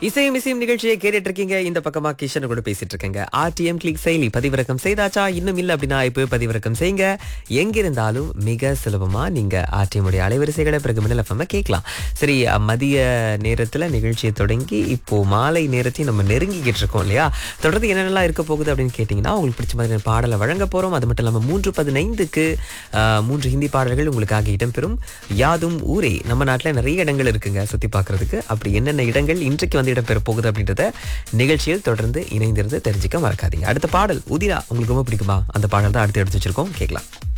இசையும் இசையும் நிகழ்ச்சியை கேட்டுட்டு இருக்கீங்க இந்த பக்கமா கிஷன் கூட பேசிட்டு இருக்கேங்க ஆர்டிஎம் கிளிக் செயலி பதிவிறக்கம் செய்தாச்சா இன்னும் இல்ல அப்படின்னா இப்போ பதிவிறக்கம் செய்யுங்க எங்க இருந்தாலும் மிக சுலபமா நீங்க ஆர்டிஎம் உடைய அலைவரிசைகளை பிறகு மின்னல் எஃப்எம் கேட்கலாம் சரி அஹ், மதிய நேரத்துல நிகழ்ச்சியை தொடங்கி இப்போ மாலை நேரத்தையும் நம்ம நெருங்கிக்கிட்டு இருக்கோம் இல்லையா தொடர்ந்து என்னென்னலாம் இருக்க போகுது அப்படின்னு கேட்டிங்கன்னா உங்களுக்கு பிடிச்ச மாதிரி பாடலை வழங்க போறோம் அது மட்டும் இல்லாமல் மூன்று பதினைந்துக்கு அஹ், மூன்று ஹிந்தி பாடல்கள் உங்களுக்காக இடம்பெறும் யாதும் ஊரே நம்ம நாட்டில் நிறைய இடங்கள் இருக்குங்க சுத்தி பார்க்கறதுக்கு அப்படி என்னென்ன இடங்கள் இன்றைக்கு வந்து இடம்பெற போகுது அப்படின்றத நிகழ்ச்சியில் தொடர்ந்து இணைந்திருந்து தெரிஞ்சுக்க மறக்காதீங்க அடுத்த பாடல் உதிரா உங்களுக்கு ரொம்ப பிடிக்குமா அந்த பாடல் தான் அடுத்து எடுத்து வச்சிருக்கோம் கேட்கலாம்